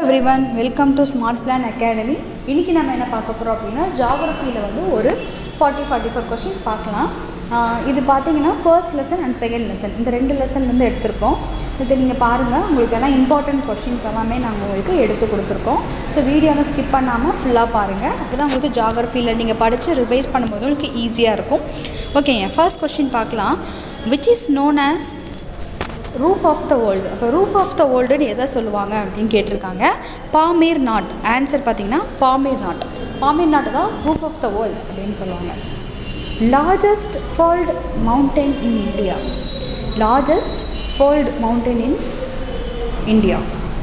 every everyone welcome to smart plan academy இன்றைக்கி நம்ம என்ன பார்க்க போகிறோம் அப்படின்னா ஜாகிரஃபியில் வந்து ஒரு ஃபார்ட்டி ஃபார்ட்டி ஃபோர் கொஷின்ஸ் பார்க்கலாம் ஆஹ் இது பார்த்தீங்கன்னா first lesson and second lesson இந்த ரெண்டு லெசன்லேருந்து எடுத்திருக்கோம் இது நீங்கள் பாருங்கள் உங்களுக்கு எல்லாம் இம்பார்ட்டன்ட் கொஷின்ஸ் எல்லாமே நாங்கள் உங்களுக்கு எடுத்து கொடுத்துருக்கோம் ஸோ வீடியோவை ஸ்கிப் பண்ணாமல் ஃபுல்லாக பாருங்கள் அப்போ தான் உங்களுக்கு ஜாகிரஃபியில் நீங்கள் படித்து ரிவைஸ் பண்ணும்போது உங்களுக்கு ஈஸியாக இருக்கும் ஓகேங்க ஃபர்ஸ்ட் கொஷின் பார்க்கலாம் which is known as roof of the world அப்போ ரூஃப் ஆஃப் த வேர்ல்டுன்னு எதை சொல்லுவாங்க அப்படின்னு கேட்டிருக்காங்க பாமீர் நாட் ஆன்சர் பார்த்தீங்கன்னா பாமீர் நாட் பாமீர் நாட்டு தான் ரூஃப் ஆஃப் த வேர்ல்டு அப்படின்னு சொல்லுவாங்க largest fold mountain in India largest fold mountain in India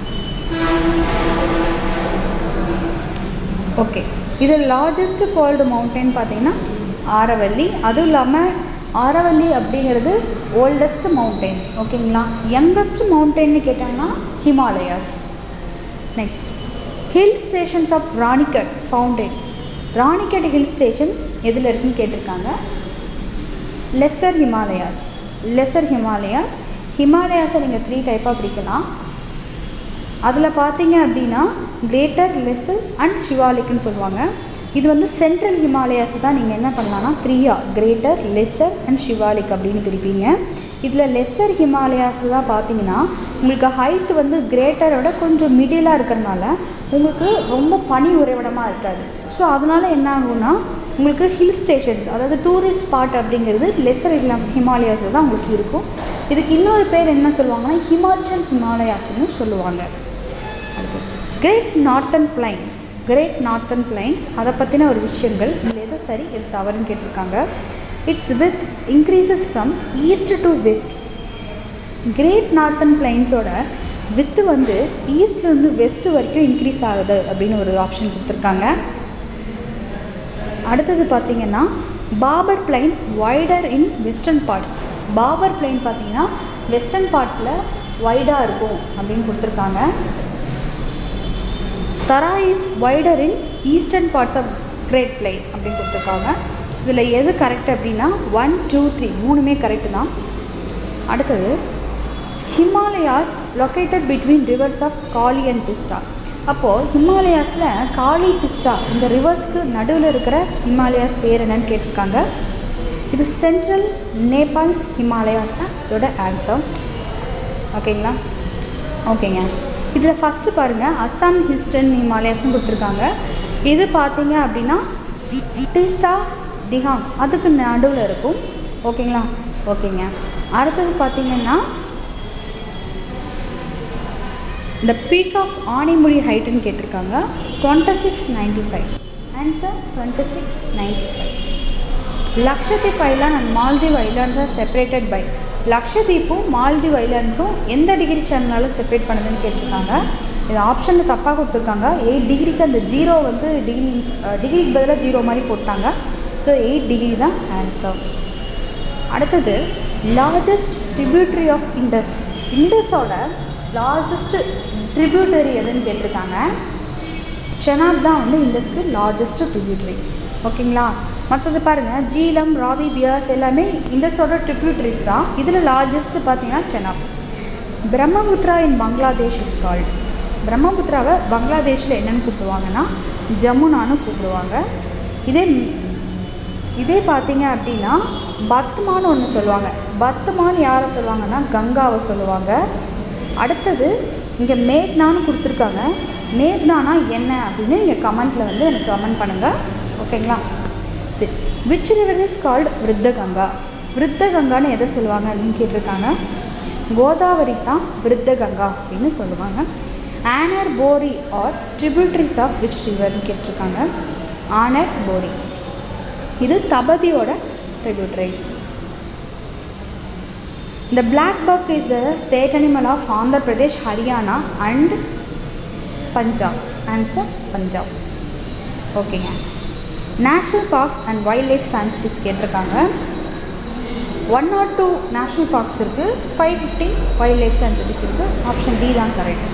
okay இது லார்ஜஸ்ட் ஃபோல்டு மவுண்டன் பார்த்தீங்கன்னா ஆரவல்லி அதுவும் இல்லாமல் ஆரவல்லி அப்படிங்கிறது ஓல்டஸ்ட் மவுண்டன் ஓகேங்களா யங்கஸ்ட் மவுண்டன்னு கேட்டாங்கன்னா Himalayas next hill stations of Ranikhet fountain Ranikhet hill stations எதில் இருக்குன்னு கேட்டிருக்காங்க லெஸ்ஸர் ஹிமாலயாஸ் லெஸ்ஸர் ஹிமாலயாஸ் ஹிமாலயாஸை நீங்கள் த்ரீ டைப்பாக பிடிக்கலாம் அதில் பார்த்தீங்க அப்படின்னா கிரேட்டர் லெஸ்ஸர் அண்ட் ஷிவாலிக்னு சொல்லுவாங்க இது வந்து சென்ட்ரல் ஹிமாலயாஸ் தான் நீங்கள் என்ன பண்ணலாம்னா த்ரீயா கிரேட்டர் லெஸ்ஸர் அண்ட் ஷிவாலிக் அப்படின்னு பிரிப்பீங்க இதில் லெஸ்ஸர் ஹிமாலயாஸில் தான் பார்த்தீங்கன்னா உங்களுக்கு ஹைட் வந்து கிரேட்டரோட கொஞ்சம் மிடிலாக இருக்கிறனால உங்களுக்கு ரொம்ப பனி உறைவிடமாக இருக்காது ஸோ அதனால் என்ன ஆகும்னா உங்களுக்கு ஹில் ஸ்டேஷன்ஸ் அதாவது டூரிஸ்ட் ஸ்பாட் அப்படிங்கிறது லெஸ்ஸர் ஹிமாலயாஸில் தான் உங்களுக்கு இருக்கும் இதுக்கு இன்னொரு பேர் என்ன சொல்லுவாங்கன்னா ஹிமாச்சல் ஹிமாலயாஸ்னு சொல்லுவாங்க அடுத்து great northern plains great northern plains அதை பற்றின ஒரு விஷயங்கள் இதில் எது சரி எது தவறுன்னு கேட்டிருக்காங்க its width increases from east to west great northern பிளைன்ஸோட வித்து வந்து ஈஸ்ட்லேருந்து வெஸ்ட் வரைக்கும் இன்க்ரீஸ் ஆகுது அப்படின்னு ஒரு ஆப்ஷன் கொடுத்துருக்காங்க அடுத்தது பார்த்தீங்கன்னா Bhabar plain wider in western parts Bhabar plain பார்த்தீங்கன்னா வெஸ்டர்ன் பார்ட்ஸில் வைடாக இருக்கும் அப்படின்னு கொடுத்துருக்காங்க Terai is wider in eastern parts of great plain அப்படின்னு கொடுத்துருக்காங்க ஸோ இதில் எது கரெக்ட் அப்படின்னா ஒன் டூ த்ரீ மூணுமே கரெக்டு தான் அடுத்தது Himalayas located between rivers of Kali and Teesta அப்போது ஹிமாலயாஸில் காலி டிஸ்டா இந்த ரிவர்ஸ்க்கு நடுவில் இருக்கிற ஹிமாலயாஸ் பேர் என்னன்னு கேட்டிருக்காங்க இது சென்ட்ரல் நேபாள் ஹிமாலயாஸ் தான் இதோட ஆன்சர் ஓகேங்களா ஓகேங்க இதில் ஃபஸ்ட்டு பாருங்கள் அஸ்ஸாம் ஹிஸ்டன் ஹிமாலயாஸ்னு கொடுத்துருக்காங்க இது பார்த்தீங்க அப்படின்னா டிஸ்டா திகாங் அதுக்கு நடுவில் இருக்கும் ஓகேங்களா ஓகேங்க அடுத்தது பார்த்தீங்கன்னா இந்த பீக் ஆஃப் ஆணிமுடி ஹைட்டுன்னு கேட்டிருக்காங்க twenty six ninety five answer twenty six ninety five Lakshadweep island and Maldive islands are separated by லக்ஷதீப்பும் மால்தீவ் ஐலாண்ட்ஸும் எந்த டிகிரி சேனலால் செப்பரேட் பண்ணுதுன்னு கேட்டிருக்காங்க இது ஆப்ஷனில் தப்பாக கொடுத்துருக்காங்க எயிட் டிகிரிக்கு அந்த ஜீரோ வந்து டிகிரி டிகிரிக்கு பதிலாக ஜீரோ மாதிரி போட்டாங்க ஸோ எயிட் டிகிரி தான் ஆன்சர் அடுத்தது லார்ஜஸ்ட் ட்ரிபியூட்டரி ஆஃப் இண்டஸ் இண்டஸோட லார்ஜஸ்ட் ட்ரிபியூட்டரி எதுன்னு கேட்டிருக்காங்க செனாப் தான் வந்து இண்டஸ்க்கு லார்ஜஸ்ட் ட்ரிபியூட்டரி ஓகேங்களா மற்றது பாருங்கள் ஜீலம் ராவி பியாஸ் எல்லாமே இண்டஸோட ட்ரிபியூட்டரிஸ் தான் இதில் லார்ஜஸ்ட் பார்த்தீங்கன்னா Chenab Brahmaputra in Bangladesh is called பிரம்மபுத்ராவை பங்களாதேஷில் என்னென்னு கூப்பிடுவாங்கன்னா ஜமுனான்னு கூப்பிடுவாங்க இதே இதே பார்த்தீங்க அப்படின்னா பத்மான்னு ஒன்று சொல்லுவாங்க பத்மான்னு யாரை சொல்லுவாங்கன்னா கங்காவை சொல்லுவாங்க அடுத்தது இங்கே மேக்னான்னு கொடுத்துருக்காங்க மேக்னானா என்ன அப்படின்னு நீங்கள் கமெண்ட்டில் வந்து எனக்கு கமெண்ட் பண்ணுங்கள் ஓகேங்களா சரி விச் ரிவர் இஸ் கால்டு விருத்த கங்கா விருத்த கங்கான்னு எதை சொல்லுவாங்க அப்படின்னு கேட்டிருக்காங்க கோதாவரி தான் விருத்த கங்கா அப்படின்னு சொல்லுவாங்க Aner Bori are tributaries of which ரிவர்னு கேட்டிருக்காங்க ஆனர் போரி இது தபதியோட ட்ரிபியூட்ரிஸ் இந்த black buck is the state animal of Andhra Pradesh Haryana and Punjab answer Punjab ஓகேங்க national parks and wildlife sanctuaries கேட்டிருக்காங்க one naught two national parks இருக்குது five fifty wildlife sanctuaries இருக்குது ஆப்ஷன் டி தான் correct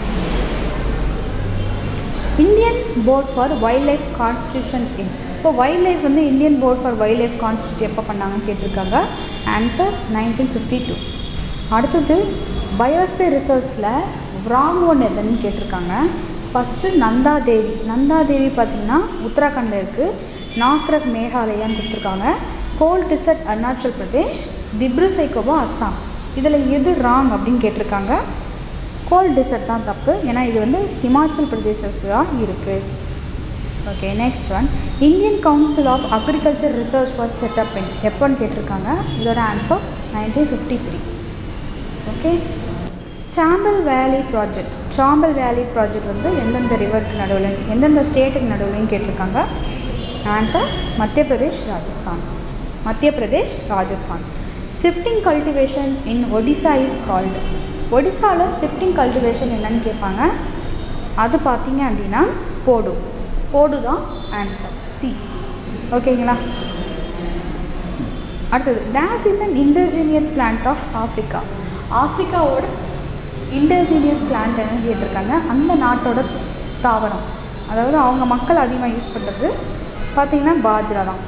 Indian board for wildlife constitution in இப்போ wildlife வந்து Indian board for wildlife constitute எப்போ பண்ணாங்கன்னு கேட்டிருக்காங்க answer nineteen fifty two அடுத்தது biosphere ரிசர்ச்சில் ராங் ஒன் எதுன்னு கேட்டிருக்காங்க ஃபஸ்ட்டு நந்தா தேவி நந்தா தேவி பார்த்திங்கன்னா உத்தராகண்டில் இருக்குது நாக்ரக் மேகாலயான்னு கொடுத்துருக்காங்க கோல் டிசர்ட் அருணாச்சல் பிரதேஷ் திப்ரு சைக்கோபா அஸ்ஸாம் இதில் எது ராங் அப்படின்னு கேட்டிருக்காங்க கோல் டிசர்ட் தான் தப்பு ஏன்னா இது வந்து ஹிமாச்சல் பிரதேசத்தில் தான் இருக்குது okay next one Indian council of agriculture research was set up in எப்போன்னு கேட்டிருக்காங்க இதோட answer nineteen fifty three okay Chambal valley project சாம்பல் வேலி ப்ராஜெக்ட் வந்து எந்தெந்த ரிவருக்கு நடுவில் எந்தெந்த ஸ்டேட்டுக்கு நடுவில்னு கேட்டிருக்காங்க answer Madhya Pradesh Rajasthan Madhya Pradesh Rajasthan shifting cultivation in Odisha is called ஒடிசாவில் ஷிஃப்டிங் கல்டிவேஷன் என்னன்னு கேட்பாங்க அது பார்த்தீங்க அப்படின்னா போடு போடு தான் ஆன்சர் சி ஓகேங்களா அடுத்தது this is an indigenous plant of Africa ஆஃப்ரிக்காவோட இன்டர்ஜீனியஸ் பிளான்ட் என்னன்னு கேட்டிருக்காங்க அந்த நாட்டோட தாவரம் அதாவது அவங்க மக்கள் அதிகமாக யூஸ் பண்ணுறது பார்த்திங்கன்னா பாஜ்ரா தான்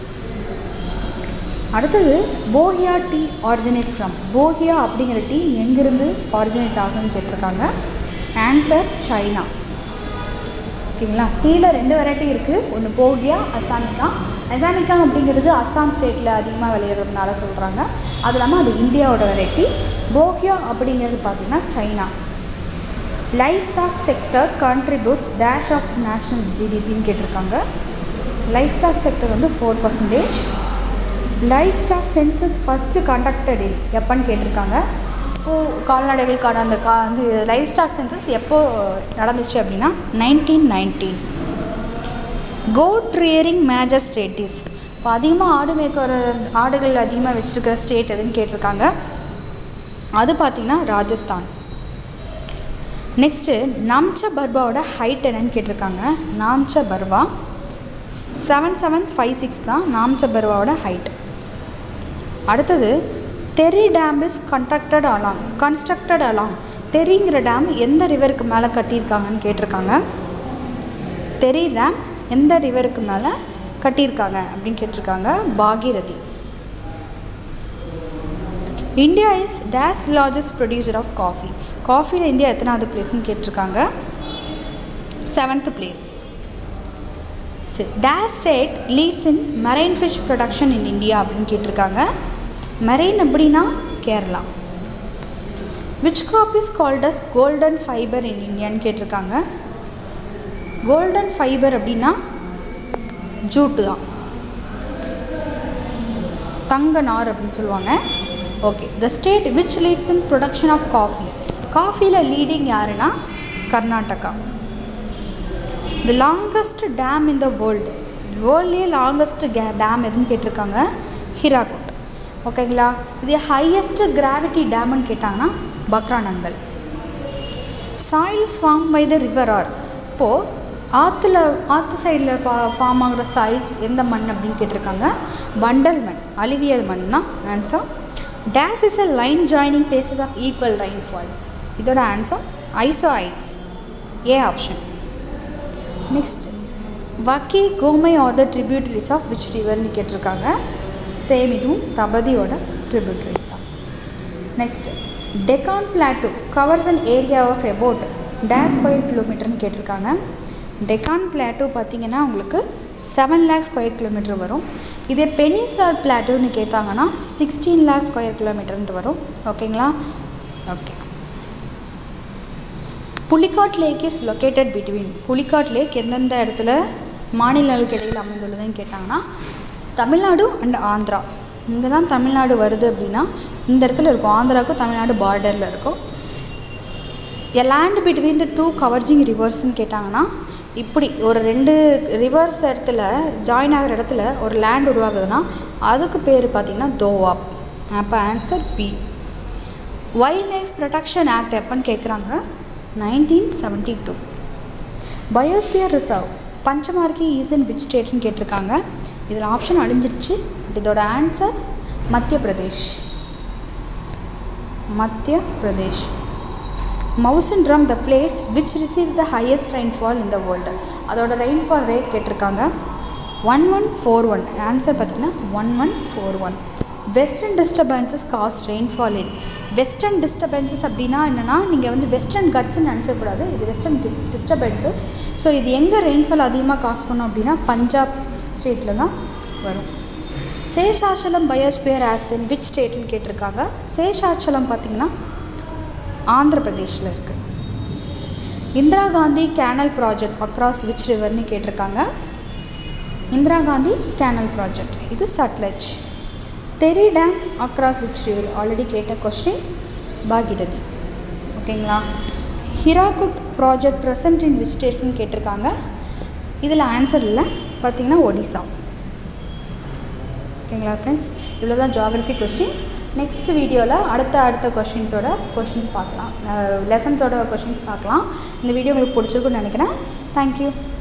அடுத்தது Bohea tea originate from Bohea அப்படிங்கிற டீ எங்கேருந்து ஆரிஜினேட் ஆகுதுன்னு கேட்டிருக்காங்க ஆன்சர் சைனா ஓகேங்களா டீயில் ரெண்டு வெரைட்டி இருக்குது ஒன்று போகியா அசாமிகா அசாமிகா அப்படிங்கிறது அஸ்ஸாம் ஸ்டேட்டில் அதிகமாக விளையிறதுனால சொல்கிறாங்க அது இல்லாமல் அது இந்தியாவோட வெரைட்டி போகியா அப்படிங்கிறது பார்த்திங்கன்னா China livestock sector contributes dash of national ஜிடிபின்னு கேட்டிருக்காங்க லைஃப் ஸ்டாக் செக்டர் வந்து four percentage livestock census first conducted in எப்போன்னு கேட்டிருக்காங்க ஸோ கால்நடைகளுக்கான அந்த கா வந்து லைஃப் ஸ்டாக் சென்சஸ் எப்போ நடந்துச்சு அப்படின்னா nineteen nineteen goat rearing major states இப்போ அதிகமாக ஆடு மேய்க்கிற ஆடுகள் அதிகமாக வச்சுருக்கிற ஸ்டேட் எதுன்னு கேட்டிருக்காங்க அது பார்த்திங்கன்னா ராஜஸ்தான் நெக்ஸ்ட்டு நாம்ச்ச பர்வாவோட ஹைட் என்னன்னு கேட்டிருக்காங்க Namcha Barwa seven seven five six தான் நாம்ச்ச பர்வாவோட ஹைட் அடுத்தது Tehri dam is constructed along constructed along தெரிங்கிற டேம் எந்த ரிவருக்கு மேலே கட்டியிருக்காங்கன்னு கேட்டிருக்காங்க தெரி டேம் எந்த ரிவருக்கு மேலே கட்டியிருக்காங்க அப்படின்னு கேட்டிருக்காங்க Bhagirathi India is this largest producer of coffee காஃபியில் இந்தியா எத்தனாவது பிளேஸ்னு கேட்டிருக்காங்க செவன்த் பிளேஸ் சரி this state leads in marine fish production in India அப்படின்னு கேட்டிருக்காங்க மெரைன் அப்படின்னா Kerala which crop is called as golden fibre in இந்தியான்னு கேட்டிருக்காங்க கோல்டன் ஃபைபர் அப்படின்னா ஜூட்டு தான் தங்க நார் அப்படின்னு சொல்லுவாங்க okay the state which leads in production of coffee காஃபியில் leading யாருன்னா கர்நாடகா தி longest dam in the world வேர்ல்ட்லேயே longest K dam எதுன்னு கேட்டிருக்காங்க ஹிராகுட் ஓகேங்களா இது ஹையஸ்ட் கிராவிட்டி டேம்னு கேட்டாங்கன்னா Bhakra Nangal soils form by the river R இப்போது ஆற்றுல ஆற்று சைடில் பா ஃபார்ம் ஆகிற சாயில்ஸ் எந்த மண் அப்படின்னு கேட்டிருக்காங்க வண்டல் மண் அலிவியல் மண் தான் answer days is a line joining places of equal rainfall இதோட answer isohyets A option next வக்கி கோமை are the tributaries of which ரிவர்னு கேட்டிருக்காங்க சேம் இதுவும் தபதியோட ட்ரிபியூட்டரி தான் next Deccan plateau covers an area of about days square கிலோமீட்டர்னு கேட்டிருக்காங்க டெக்கான் பிளாட்டோ பார்த்தீங்கன்னா உங்களுக்கு செவன் லேக் ஸ்கொயர் கிலோமீட்டர் வரும் இதே பெனிசார் பிளாட்டோன்னு கேட்டாங்கன்னா சிக்ஸ்டீன் லேக் ஸ்கொயர் கிலோமீட்டர்ன்ட்டு வரும் ஓகேங்களா okay Pulicat lake is located between Pulicat lake எந்தெந்த இடத்துல மாநிலங்களுக்கு இடையில் அமைந்துள்ளதுன்னு கேட்டாங்கன்னா தமிழ்நாடு அண்ட் ஆந்திரா இங்கே தான் தமிழ்நாடு வருது அப்படின்னா இந்த இடத்துல இருக்கும் ஆந்திராவுக்கும் தமிழ்நாடு பார்டரில் இருக்கும் எ லேண்ட் பிட்வீன் த டூ கவர்ஜிங் ரிவர்ஸ்னு கேட்டாங்கன்னா இப்படி ஒரு ரெண்டு ரிவர்ஸ் இடத்துல ஜாயின் ஆகிற இடத்துல ஒரு லேண்ட் உருவாகுதுன்னா அதுக்கு பேர் பார்த்திங்கன்னா தோவாப் அப்போ answer B wildlife protection act எப்போன்னு கேட்குறாங்க nineteen seventy two biosphere reserve Panchmarhi is in which ஸ்டேட்னு கேட்டிருக்காங்க இதில் ஆப்ஷன் அழிஞ்சிருச்சு பட் இதோட answer Madhya Pradesh Madhya Pradesh Mawsynram the place which receive the highest rainfall in the world அதோட ரெயின்ஃபால் ரேட் கேட்டிருக்காங்க one one four one answer பார்த்தீங்கன்னா one one four one western disturbances caused rainfall in western disturbances அப்படின்னா என்னென்னா நீங்கள் வந்து western கட்ஸ்ன்னு நினச்சக்கூடாது இது western disturbances so இது எங்கே ரெயின்ஃபால் அதிகமாக காசு பண்ணும் அப்படின்னா பஞ்சாப் ஸ்டேட்டில் தான் வரும் சேஷாச்சலம் பயோஸ்பியர் ஆசின் விச் ஸ்டேட்னு கேட்டிருக்காங்க சேஷாச்சலம் பார்த்திங்கன்னா ஆந்திர பிரதேஷில் இருக்குது Indira Gandhi canal project across which ரிவர்னு கேட்டிருக்காங்க இந்திரா காந்தி கேனல் ப்ராஜெக்ட் இது Sutlej Tehri dam across which river already கேட்ட கொஸ்டின் பாகிரதி ஓகேங்களா Hirakud project present in which ஸ்டேட்னு கேட்டிருக்காங்க இதில் ஆன்சர் இல்லை பார்த்தீங்கன்னா ஒடிசா ஓகேங்களா ஃப்ரெண்ட்ஸ் இவ்வளோ தான் ஜாகிரஃபி கொஷின்ஸ் நெக்ஸ்ட் வீடியோவில் அடுத்த அடுத்த கொஷின்ஸோட கொஷின்ஸ் பார்க்கலாம் லெசன்ஸோட கொஷின்ஸ் பார்க்கலாம் இந்த வீடியோ உங்களுக்கு பிடிச்சிருக்குன்னு நினைக்கிறேன் தேங்க்யூ